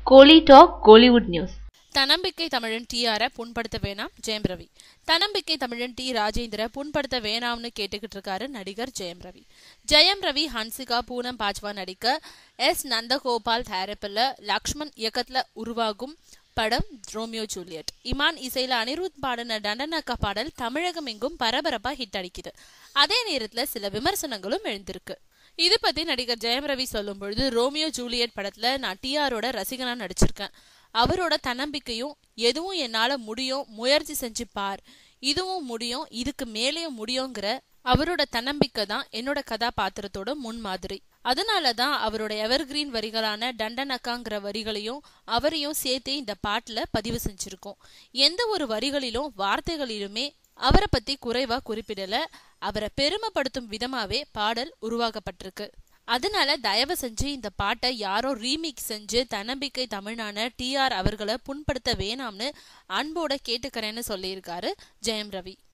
கோலி talk Kollywood news தன்னம்பிக்கை தமிழன் டிஆரை புண்படுத்த வேணாம் ஜெயம் ரவி தன்னம்பிக்கை தமிழன் டி ராஜேந்திர புண்படுத்த வேணாம்னு கேட்டுக்கிட்டு இருக்காரு நடிகர் ஜெயம் ரவி ஜெயம் ரவி ஹன்சிகா பூனம் பாஜ்வா நடிக்க எஸ் நந்தகோபால் தயாரிப்பில் லக்ஷ்மண் இயக்கத்துல உருவாகும் படம் ரோமியோ ஜூலியட் இமான் இசையில அனிருத் பாடின டண்டனக்கா பாடல் தமிழகம் எங்கும் பரபரப்பா ஹிட் அடிக்குது அதே நேரத்துல சில விமர்சனங்களும் எழுந்திருக்கு இது பத்தி நடிகர் ஜெயம் ரவி சொல்லும் பொழுது ரோமியோ ஜூலியட் படத்துல நான் டிஆரோட ரசிகனா நடிச்சிருக்கேன் அவரோட தன்னம்பிக்கையும் எதுவும் என்னால முடியும் முயற்சி செஞ்சு பார் இதுவும் முடியும் இதுக்கு மேலேயும் முடியுங்கிற அவரோட தன்னம்பிக்கை தான் என்னோட கதாபாத்திரத்தோட முன்மாதிரி அதனால தான் அவரோட எவர்கிரீன் வரிகளான டண்டனக்காங்கிற வரிகளையும் அவரையும் சேர்த்தே இந்த பாட்டுல பதிவு செஞ்சிருக்கோம் எந்த ஒரு வரிகளிலும் வார்த்தைகளிலுமே அவரை பத்தி குறைவா குறிப்பிடல அவரை பெருமைப்படுத்தும் விதமாவே பாடல் உருவாக்கப்பட்டிருக்கு அதனால தயவு செஞ்சு இந்த பாட்டை யாரோ ரீமிக்ஸ் செஞ்சு தன்னம்பிக்கை தமிழான டிஆர் அவர்களை புண்படுத்த வேணாம்னு அன்போட கேட்டுக்கிறேன்னு சொல்லியிருக்காரு ஜெயம் ரவி